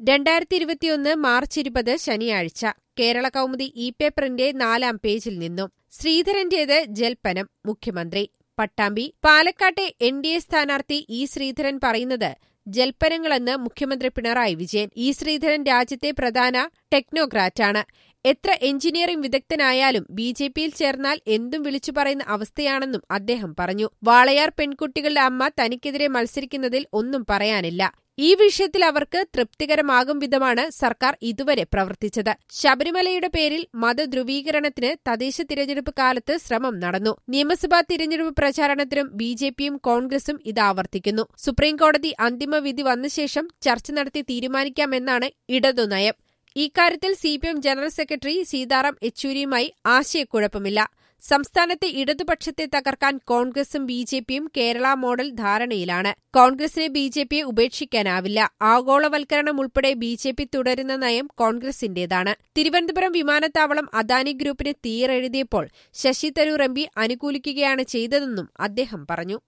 രണ്ടായിരത്തി ഇരുപത്തിയൊന്ന് മാർച്ച് ഇരുപത് ശനിയാഴ്ച കേരള കൗമുദി ഇ പേപ്പറിന്റെ നാലാം പേജിൽ നിന്നും ശ്രീധരന്റേത് ജൽപ്പനം മുഖ്യമന്ത്രി പട്ടാമ്പി പാലക്കാട്ടെ എൻ ഡി എ സ്ഥാനാർത്ഥി ഇ ശ്രീധരൻ പറയുന്നത് ജൽപ്പനങ്ങളെന്ന് മുഖ്യമന്ത്രി പിണറായി വിജയൻ ഇ ശ്രീധരൻ രാജ്യത്തെ പ്രധാന ടെക്നോക്രാറ്റാണ് എത്ര എഞ്ചിനീയറിംഗ് വിദഗ്ധനായാലും ബി ജെ പിയിൽ ചേർന്നാൽ എന്തും വിളിച്ചു പറയുന്ന അവസ്ഥയാണെന്നും അദ്ദേഹം പറഞ്ഞു വാളയാർ പെൺകുട്ടികളുടെ അമ്മ തനിക്കെതിരെ മത്സരിക്കുന്നതിൽ ഒന്നും പറയാനില്ല ഈ വിഷയത്തിൽ അവർക്ക് തൃപ്തികരമാകും വിധമാണ് സർക്കാർ ഇതുവരെ പ്രവർത്തിച്ചത് ശബരിമലയുടെ പേരിൽ മതധ്രുവീകരണത്തിന് തദ്ദേശ തിരഞ്ഞെടുപ്പ് കാലത്ത് ശ്രമം നടന്നു നിയമസഭാ തിരഞ്ഞെടുപ്പ് പ്രചാരണത്തിനും ബി ജെ പിയും കോൺഗ്രസും ഇത് ആവർത്തിക്കുന്നു സുപ്രീംകോടതി അന്തിമ വിധി വന്ന ശേഷം ചർച്ച നടത്തി തീരുമാനിക്കാമെന്നാണ് ഇടതുനയം ഇക്കാര്യത്തിൽ സിപിഎം ജനറൽ സെക്രട്ടറി സീതാറാം യെച്ചൂരിയുമായി ആശയക്കുഴപ്പമില്ല സംസ്ഥാനത്തെ ഇടതുപക്ഷത്തെ തകർക്കാൻ കോൺഗ്രസും ബി ജെ പിയും കേരള മോഡൽ ധാരണയിലാണ് കോൺഗ്രസിന് ബി ജെ പിയെ ഉപേക്ഷിക്കാനാവില്ല ആഗോളവൽക്കരണം ഉൾപ്പെടെ ബി ജെ പി തുടരുന്ന നയം കോൺഗ്രസിന്റേതാണ് തിരുവനന്തപുരം വിമാനത്താവളം അദാനി ഗ്രൂപ്പിന് തീരെഴുതിയപ്പോൾ ശശി തരൂർ എം പി അനുകൂലിക്കുകയാണ് ചെയ്തതെന്നും അദ്ദേഹം പറഞ്ഞു